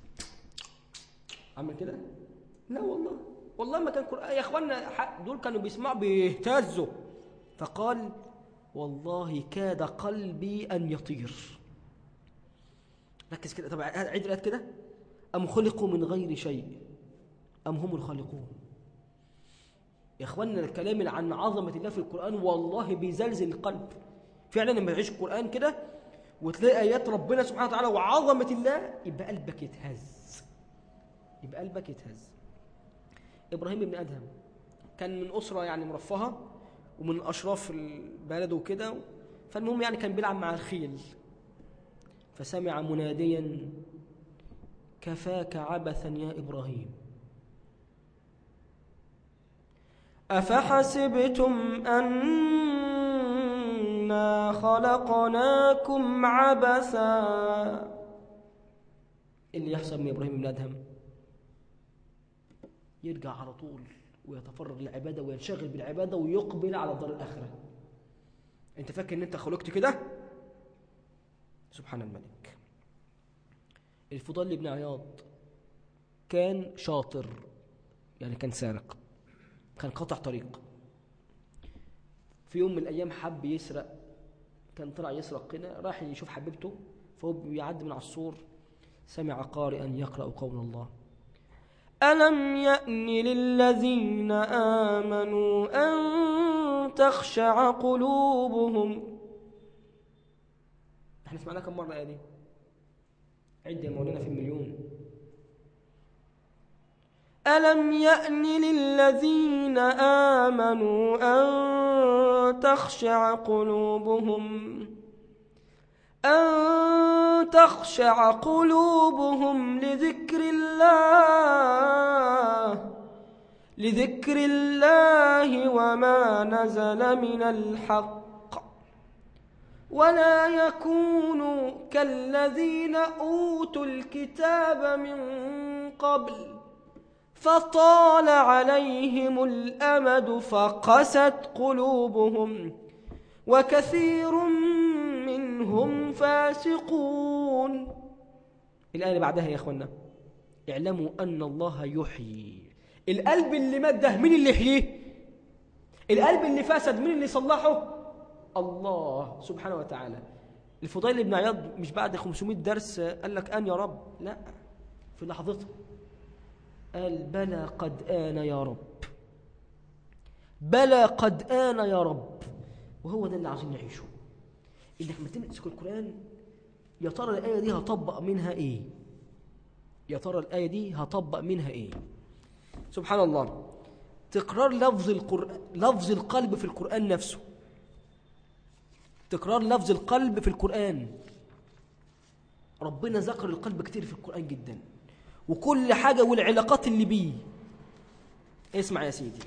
عمل كده لا والله والله ما كان قرآن يا اخوانا دول كانوا بيسمعوا بيهتزوا فقال والله كاد قلبي أن يطير ركز كده طبعا عيد الآيات كده أم خلقوا من غير شيء أم هم الخالقون يا اخوانا الكلام اللي عن عظمة الله في القرآن والله بيزلزل القلب فعلا لما تعيش القرآن كده وتلاقي آيات ربنا سبحانه وتعالى وعظمة الله يبقى قلبك يتهز يبقى قلبك يتهز إبراهيم بن أدهم كان من أسرة يعني مرفهة ومن أشراف البلد وكده فالمهم يعني كان بيلعب مع الخيل فسمع مناديا كفاك عبثا يا إبراهيم أفحسبتم أنا خلقناكم عبثا اللي يحصل من إبراهيم بن أدهم يرجع على طول ويتفرغ للعبادة وينشغل بالعبادة ويقبل على الدار الآخرة أنت فاكر أن أنت خلقت كده سبحان الملك الفضال بن عياض كان شاطر يعني كان سارق كان قاطع طريق في يوم من الأيام حب يسرق كان طلع يسرق كده راح يشوف حبيبته فهو بيعدي من على السور سمع قارئا يقرأ قول الله ألم يأن للذين آمنوا أن تخشع قلوبهم احنا سمعناها كم مرة الآية دي عد يا مولانا في المليون ألم يأن للذين آمنوا أن تخشع قلوبهم أن تخشع قلوبهم لذكر الله لذكر الله وما نزل من الحق ولا يكونوا كالذين أوتوا الكتاب من قبل فطال عليهم الأمد فقست قلوبهم وكثير منهم فاسقون الآية اللي بعدها يا أخوانا اعلموا أن الله يحيي القلب اللي مات ده مين اللي يحييه القلب اللي فسد مين اللي صلحه الله سبحانه وتعالى الفضيل بن عياض مش بعد 500 درس قال لك أن يا رب لا في لحظته قال بلى قد آن يا رب بلى قد آن يا رب وهو ده اللي عايزين نعيشه انك ما تمسك القرآن يا ترى الآية دي هطبق منها ايه يا ترى الآية دي هطبق منها ايه سبحان الله تكرار لفظ القرآن لفظ القلب في القرآن نفسه تكرار لفظ القلب في القرآن ربنا ذكر القلب كتير في القرآن جدا وكل حاجة والعلاقات اللي بيه اسمع يا سيدي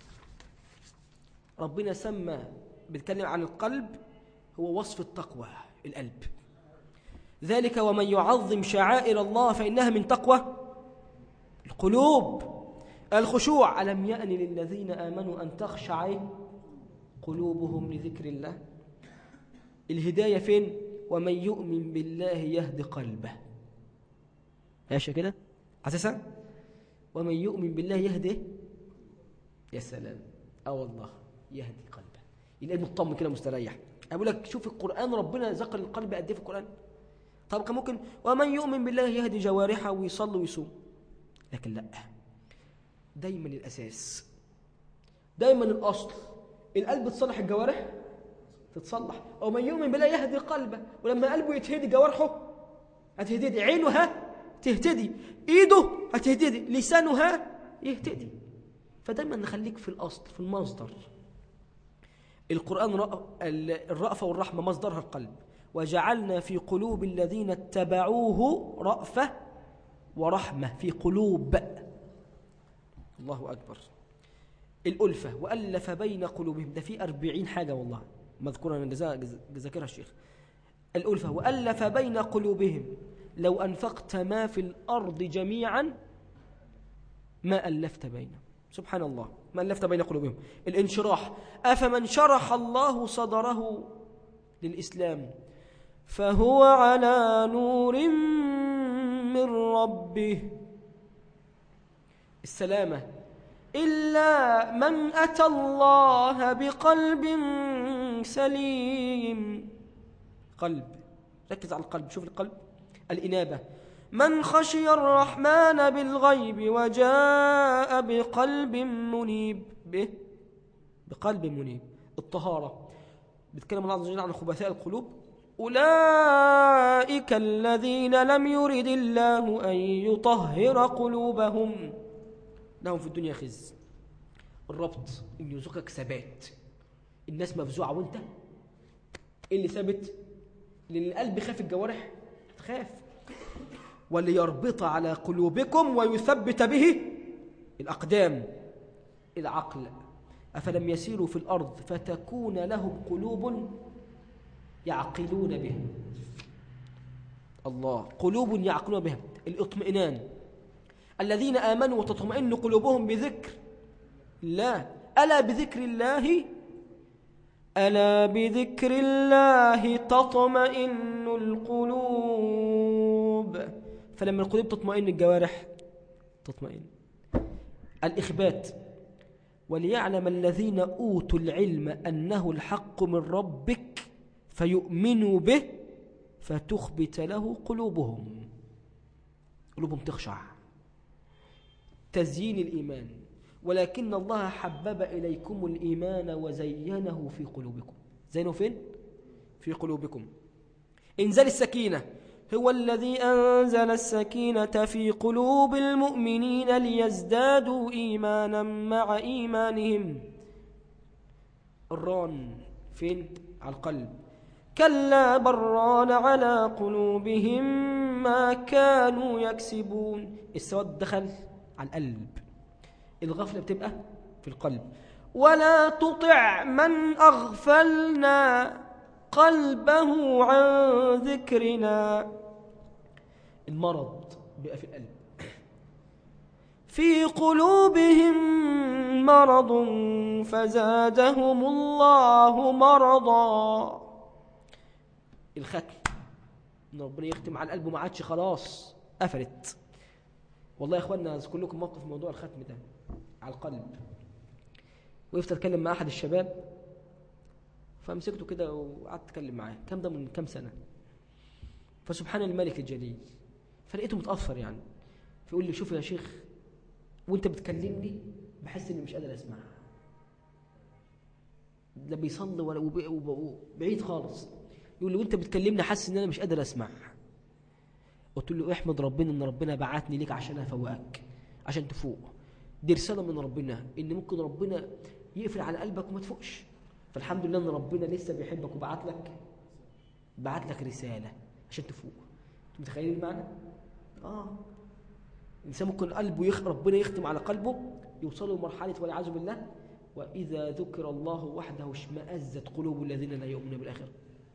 ربنا سمى بيتكلم عن القلب هو وصف التقوى القلب ذلك ومن يعظم شعائر الله فإنها من تقوى القلوب الخشوع ألم يأن للذين آمنوا أن تخشع قلوبهم لذكر الله الهداية فين ومن يؤمن بالله يهد قلبه ماشي كده حاسسها ومن يؤمن بالله يهده يا سلام اه والله يهدي قلبه يلاقي مطمن كده مستريح اقول لك شوف القران ربنا ذكر القلب قد ايه في القران طب كان ممكن ومن يؤمن بالله يهدي جوارحه ويصلي ويصوم لكن لا دايما الاساس دايما الاصل القلب تصلح الجوارح تتصلح ومن يؤمن بالله يهدي قلبه ولما قلبه يتهدي جوارحه هتهتدي عينه ها تهتدي ايده هتهتدي لسانه ها يهتدي فدايما نخليك في الاصل في المصدر القران الرأفه والرحمه مصدرها القلب وجعلنا في قلوب الذين اتبعوه رأفه ورحمه في قلوب الله اكبر الألفة وألف بين قلوبهم ده في أربعين حاجة والله مذكورة من ذاكرها الشيخ الألفة وألف بين قلوبهم لو أنفقت ما في الأرض جميعا ما ألفت بينه سبحان الله ما ألفت بين قلوبهم الانشراح أفمن شرح الله صدره للإسلام فهو على نور من ربه السلامة إلا من أتى الله بقلب سليم قلب ركز على القلب شوف القلب الإنابة من خشي الرحمن بالغيب وجاء بقلب منيب به بقلب منيب الطهارة بيتكلم الله عز وجل عن خبثاء القلوب أولئك الذين لم يرد الله أن يطهر قلوبهم لهم في الدنيا خز الربط إن يرزقك ثبات الناس مفزوعة وانت إيه اللي ثابت لأن القلب خاف الجوارح تخاف وليربط على قلوبكم ويثبت به الأقدام العقل أفلم يسيروا في الأرض فتكون لهم قلوب يعقلون بها الله قلوب يعقلون بها الاطمئنان الذين آمنوا وتطمئن قلوبهم بذكر الله ألا بذكر الله ألا بذكر الله تطمئن القلوب فلما القلوب تطمئن الجوارح تطمئن الإخبات وليعلم الذين أوتوا العلم أنه الحق من ربك فيؤمنوا به فتخبت له قلوبهم قلوبهم تخشع تزيين الإيمان ولكن الله حبب إليكم الإيمان وزينه في قلوبكم زينه فين؟ في قلوبكم انزل السكينة هو الذي أنزل السكينة في قلوب المؤمنين ليزدادوا إيمانا مع إيمانهم الران فين؟ على القلب كلا بران على قلوبهم ما كانوا يكسبون السواد دخل على القلب الغفلة بتبقى في القلب ولا تطع من أغفلنا قلبه عن ذكرنا المرض بقى في القلب في قلوبهم مرض فزادهم الله مرضا الختم ان ربنا يختم على القلب وما عادش خلاص قفلت والله يا اخوانا اذكر لكم موقف موضوع الختم ده على القلب وقفت اتكلم مع احد الشباب فمسكته كده وقعدت اتكلم معاه كم ده من كم سنه فسبحان الملك الجليل فلقيته متاثر يعني فيقول لي شوف يا شيخ وانت بتكلمني بحس اني مش قادر اسمع لا بيصلي ولا وب- وب- بعيد خالص يقول لي وانت بتكلمني حاسس ان انا مش قادر اسمع قلت له احمد ربنا ان ربنا بعتني ليك عشان افوقك عشان تفوق دي رساله من ربنا ان ممكن ربنا يقفل على قلبك وما تفوقش فالحمد لله ان ربنا لسه بيحبك وبعت لك بعت لك رساله عشان تفوق انتوا متخيلين المعنى اه الانسان ممكن قلبه يخ... ربنا يختم على قلبه يوصلوا لمرحله والعياذ بالله واذا ذكر الله وحده اشمئزت قلوب الذين لا يؤمنون بالاخره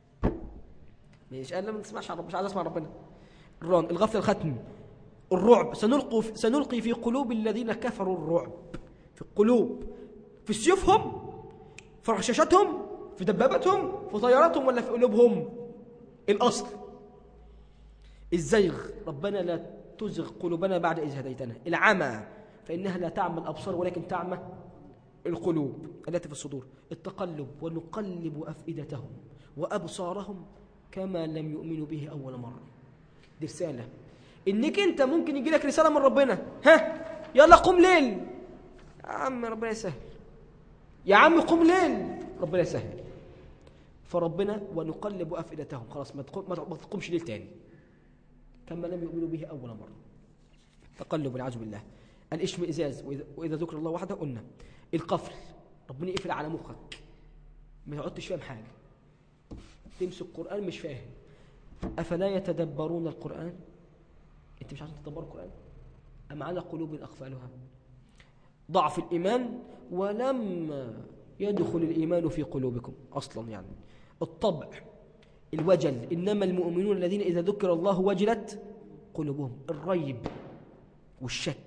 مش انا ما تسمعش عن رب- مش عايز اسمع ربنا الران الغفله الختم الرعب سنلقي سنلقي في قلوب الذين كفروا الرعب في القلوب في سيوفهم في رشاشاتهم في دبابتهم في طياراتهم ولا في قلوبهم الاصل الزيغ ربنا لا تزغ قلوبنا بعد إذ هديتنا العمى فإنها لا تعمى الأبصار ولكن تعمى القلوب التي في الصدور التقلب ونقلب أفئدتهم وأبصارهم كما لم يؤمنوا به أول مرة دي رسالة إنك أنت ممكن يجي لك رسالة من ربنا ها يلا قم ليل يا عم ربنا يسهل يا عم قم ليل ربنا يسهل فربنا ونقلب أفئدتهم خلاص ما تقوم- ما تقومش ليل تاني كما لم يؤمنوا به أول مرة تقلب والعياذ بالله الاشمئزاز وإذا, وإذا ذكر الله وحده قلنا القفل ربنا يقفل على مخك ما تقعدش فاهم حاجة تمسك القرآن مش فاهم أفلا يتدبرون القرآن أنت مش عايز تدبر القرآن أم على قلوب أقفالها ضعف الإيمان ولم يدخل الإيمان في قلوبكم أصلا يعني الطبع الوجل إنما المؤمنون الذين إذا ذكر الله وجلت قلوبهم الريب والشك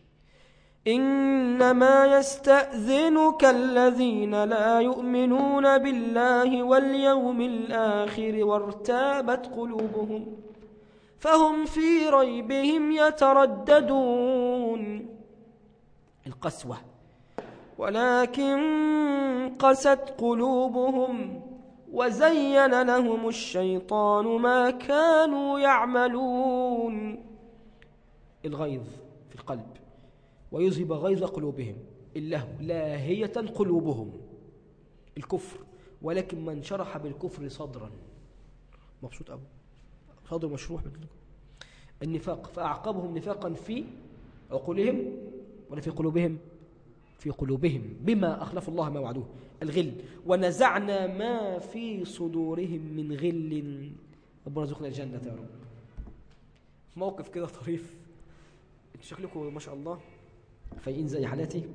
إنما يستأذنك الذين لا يؤمنون بالله واليوم الآخر وارتابت قلوبهم فهم في ريبهم يترددون القسوة ولكن قست قلوبهم وزين لهم الشيطان ما كانوا يعملون الغيظ في القلب ويذهب غيظ قلوبهم اللهو لاهية قلوبهم الكفر ولكن من شرح بالكفر صدرا مبسوط أبو صدر مشروح بالكفر النفاق فأعقبهم نفاقا في عقولهم ولا في قلوبهم في قلوبهم بما أخلفوا الله ما وعدوه الغل ونزعنا ما في صدورهم من غل ربنا يرزقنا الجنة يا رب موقف كده طريف انتوا شكلكم ما شاء الله فايقين زي حالاتي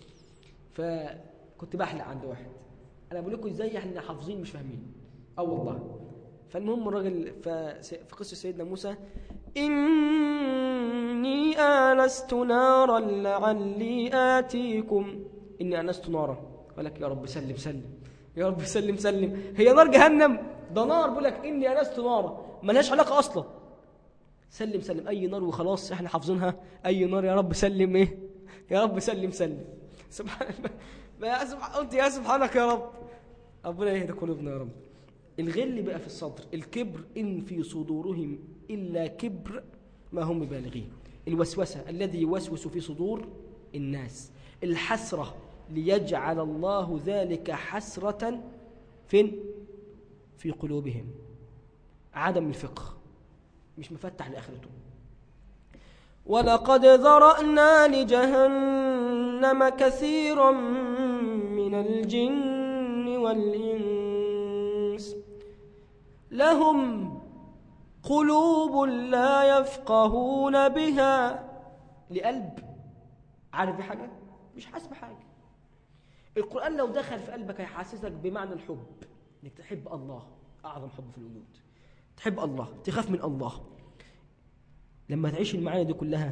فكنت بحلق عند واحد انا بقول لكم ازاي احنا حافظين مش فاهمين اه والله فالمهم الراجل فس- في قصه سيدنا موسى اني انست نارا لعلي اتيكم اني انست نارا قال لك يا رب سلم سلم يا رب سلم سلم هي نار جهنم ده نار بقول لك اني انست نارا ملهاش علاقه اصلا سلم سلم اي نار وخلاص احنا حافظينها اي نار يا رب سلم ايه يا رب سلم سلم سبحان ما يا سبحان قلت يا سبحانك يا رب ربنا يهدى قلوبنا يا رب الغل بقى في الصدر الكبر إن في صدورهم إلا كبر ما هم ببالغين الوسوسة الذي يوسوس في صدور الناس الحسرة ليجعل الله ذلك حسرة فين في قلوبهم عدم الفقه مش مفتح لآخرته ولقد ذرأنا لجهنم كثيرا من الجن والإنس لهم قلوب لا يفقهون بها لقلب عارف بحاجة مش حاسس بحاجة القرآن لو دخل في قلبك هيحسسك بمعنى الحب انك تحب الله أعظم حب في الوجود تحب الله تخاف من الله لما تعيش المعاني دي كلها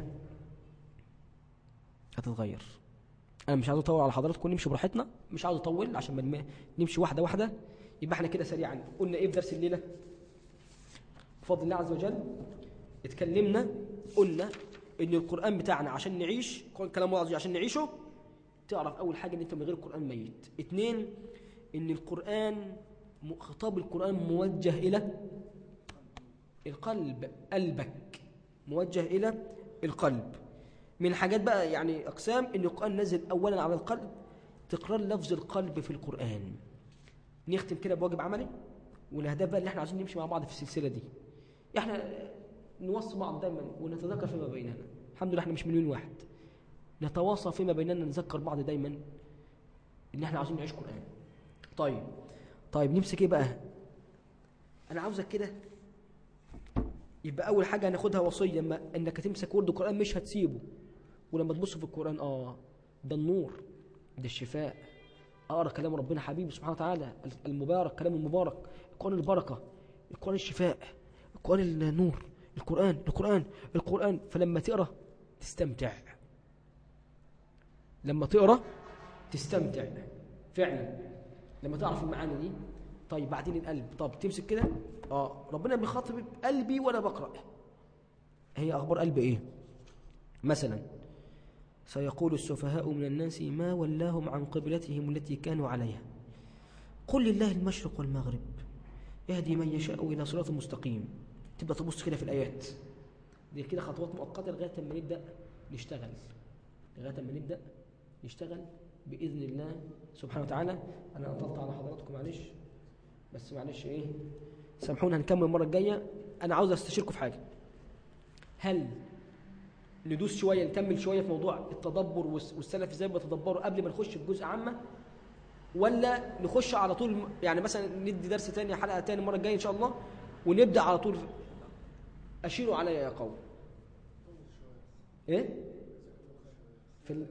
هتتغير انا مش عاوز اطول على حضراتكم نمشي براحتنا مش عاوز اطول عشان ما نمشي واحده واحده يبقى احنا كده سريعا قلنا ايه في درس الليله بفضل الله عز وجل اتكلمنا قلنا ان القران بتاعنا عشان نعيش كلام الله عز وجل عشان نعيشه تعرف اول حاجه ان انت من غير القران ميت اتنين ان القران خطاب القران موجه الى القلب قلبك موجه إلى القلب من حاجات بقى يعني أقسام أن القرآن نزل أولا على القلب تقرار لفظ القلب في القرآن نختم كده بواجب عملي والأهداف بقى اللي احنا عايزين نمشي مع بعض في السلسلة دي احنا نوصي بعض دايما ونتذكر فيما بيننا الحمد لله احنا مش مليون واحد نتواصى فيما بيننا نذكر بعض دايما ان احنا عايزين نعيش قرآن طيب طيب نمسك ايه بقى انا عاوزك كده يبقى اول حاجه هناخدها وصيه لما انك تمسك ورد القران مش هتسيبه ولما تبص في القران اه ده النور ده الشفاء اقرا كلام ربنا حبيبي سبحانه وتعالى المبارك كلام المبارك القران البركه القران الشفاء القران النور القران القران القران فلما تقرا تستمتع لما تقرا تستمتع فعلا لما تعرف المعاني دي طيب بعدين القلب طب تمسك كده اه ربنا بيخاطب قلبي وانا بقرا هي اخبار قلبي ايه مثلا سيقول السفهاء من الناس ما ولاهم عن قبلتهم التي كانوا عليها قل لله المشرق والمغرب يهدي من يشاء الى صراط مستقيم تبدا تبص كده في الايات دي كده خطوات مؤقته لغايه ما نبدا نشتغل لغايه ما نبدا نشتغل باذن الله سبحانه وتعالى انا اطلت على حضراتكم معلش بس معلش ايه سامحونا هنكمل المره الجايه انا عاوز استشيركم في حاجه هل ندوس شويه نكمل شويه في موضوع التدبر والسلف ازاي بيتدبروا قبل ما نخش في جزء عامه ولا نخش على طول يعني مثلا ندي درس تاني حلقه تاني المره الجايه ان شاء الله ونبدا على طول اشيروا علي يا قوم ايه في ال...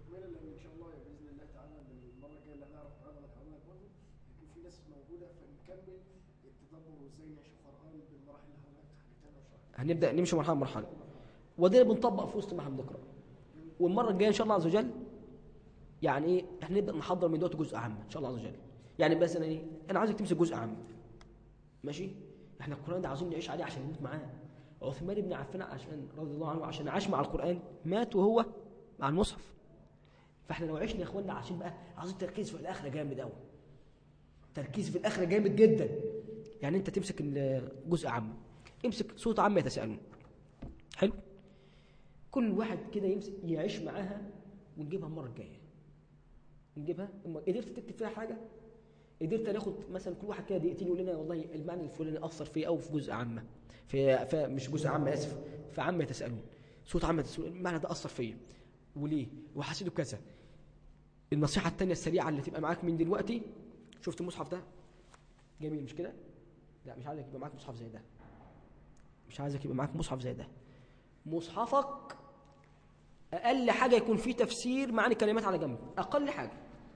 هنبدا نمشي مرحله مرحله ودينا بنطبق في وسط ما احنا بنقرا والمره الجايه ان شاء الله عز وجل يعني ايه احنا نبدا نحضر من دلوقتي جزء عام ان شاء الله عز وجل يعني مثلا ايه انا عايزك تمسك جزء عام ماشي احنا القران ده عاوزين نعيش عليه عشان نموت معاه عثمان بن عفان عشان رضي الله عنه عشان عاش مع القران مات وهو مع المصحف فاحنا لو عشنا يا اخوانا عشان بقى عاوزين تركيز في الاخره جامد قوي تركيز في الاخره جامد جدا يعني انت تمسك الجزء عام امسك صوت عامة يتساءلون حلو كل واحد كده يمسك يعيش معاها ونجيبها المرة الجاية نجيبها اما قدرت تكتب فيها حاجة قدرت ناخد مثلا كل واحد كده دقيقتين يقول لنا والله المعنى الفلاني اثر فيه او في جزء عامة في, في مش جزء عامة اسف في عامة يتساءلون صوت عامة يتساءلون المعنى ده اثر فيا وليه وحسيته كذا النصيحة الثانية السريعة اللي تبقى معاك من دلوقتي شفت المصحف ده جميل مش كده لا مش عايزك يبقى معاك مصحف زي ده مش عايزك يبقى معاك مصحف زي ده مصحفك اقل حاجه يكون فيه تفسير معاني كلمات على جنب اقل حاجه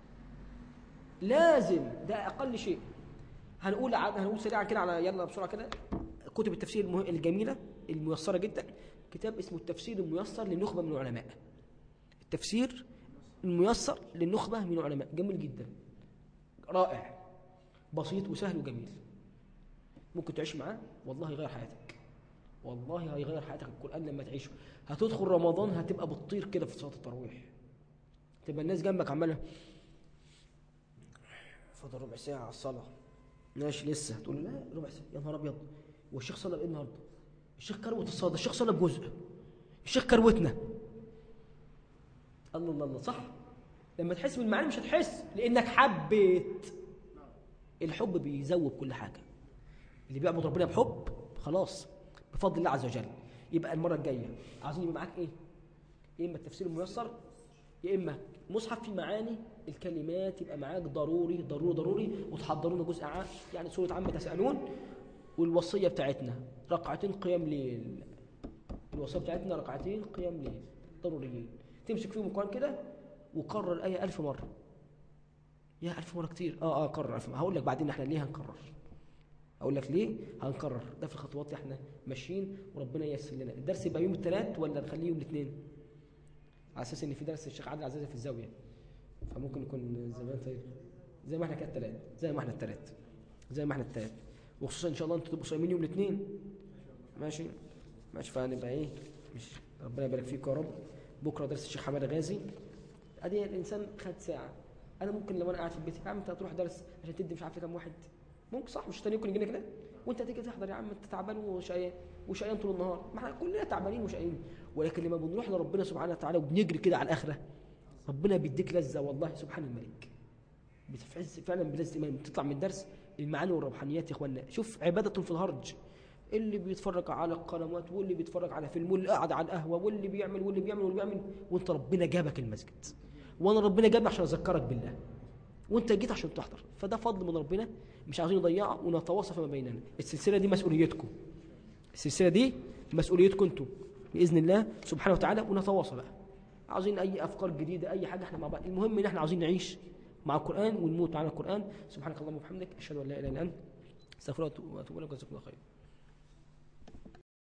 لازم ده اقل شيء هنقول هنقول سريعا كده على يلا بسرعه كده كتب التفسير المه... الجميله الميسره جدا كتاب اسمه التفسير الميسر للنخبه من العلماء التفسير الميسر للنخبه من العلماء جميل جدا رائع بسيط وسهل وجميل ممكن تعيش معاه والله يغير حياتك والله هيغير حياتك القرآن لما تعيشه هتدخل رمضان هتبقى بتطير كده في صلاة التراويح تبقى الناس جنبك عماله فاضل ربع ساعه على الصلاه ماشي لسه تقول له لا ربع ساعه يا نهار ابيض والشيخ صلى بايه النهارده الشيخ كروت الصلاه الشيخ صلى بجزء الشيخ كروتنا الله الله الله صح لما تحس بالمعاني مش هتحس لانك حبيت الحب بيزود كل حاجه اللي بيعبد ربنا بحب خلاص بفضل الله عز وجل يبقى المره الجايه عايزين يبقى معاك ايه يا اما التفسير الميسر يا اما مصحف فيه معاني الكلمات يبقى معاك ضروري ضروري ضروري وتحضرونا جزء عام يعني سوره عامه تسالون والوصيه بتاعتنا ركعتين قيام ليل الوصيه بتاعتنا ركعتين قيام ليل ضروريين تمسك فيهم القران كده وكرر الايه ألف مره يا ألف مرة كتير اه اه كرر ألف مرة. هقول لك بعدين احنا ليه هنكرر اقول لك ليه هنكرر ده في الخطوات اللي احنا ماشيين وربنا ييسر لنا الدرس يبقى يوم الثلاث ولا نخليه يوم الاثنين على اساس ان في درس الشيخ عادل عزيزه في الزاويه فممكن يكون زمان طيب زي ما احنا كده الثلاث زي ما احنا الثلاث زي ما احنا الثلاث وخصوصا ان شاء الله انتوا تبقوا صايمين يوم الاثنين ماشي ماشي فهنبقى ايه مش ربنا يبارك فيكم يا رب بكره درس الشيخ حماده غازي ادي الانسان خد ساعه انا ممكن لو انا قاعد في البيت يا عم انت هتروح درس عشان تدي مش عارف كام واحد ممكن صح مش تاني يمكن يجينا كده وانت هتيجي تحضر يا عم انت تعبان وشقيان وشقيان طول النهار ما احنا كلنا تعبانين وشقيانين ولكن لما بنروح لربنا سبحانه وتعالى وبنجري كده على الاخره ربنا بيديك لذه والله سبحان الملك بتحس فعلا بلذه ايمان بتطلع من الدرس المعاني والروحانيات يا اخوانا شوف عباده في الهرج اللي بيتفرج على القنوات واللي بيتفرج على فيلم واللي قاعد على القهوه واللي بيعمل واللي بيعمل واللي بيعمل وانت ربنا جابك المسجد وانا ربنا جابني عشان اذكرك بالله وانت جيت عشان تحضر فده فضل من ربنا مش عايزين نضيعه ونتواصل فيما بيننا السلسله دي مسؤوليتكم السلسله دي مسؤوليتكم انتم باذن الله سبحانه وتعالى ونتواصل بقى عاوزين اي افكار جديده اي حاجه احنا مع بعض المهم ان احنا عاوزين نعيش مع القران ونموت مع القران سبحانك اللهم وبحمدك اشهد ان لا اله الا انت استغفرك واتوب اليك وجزاكم الله خير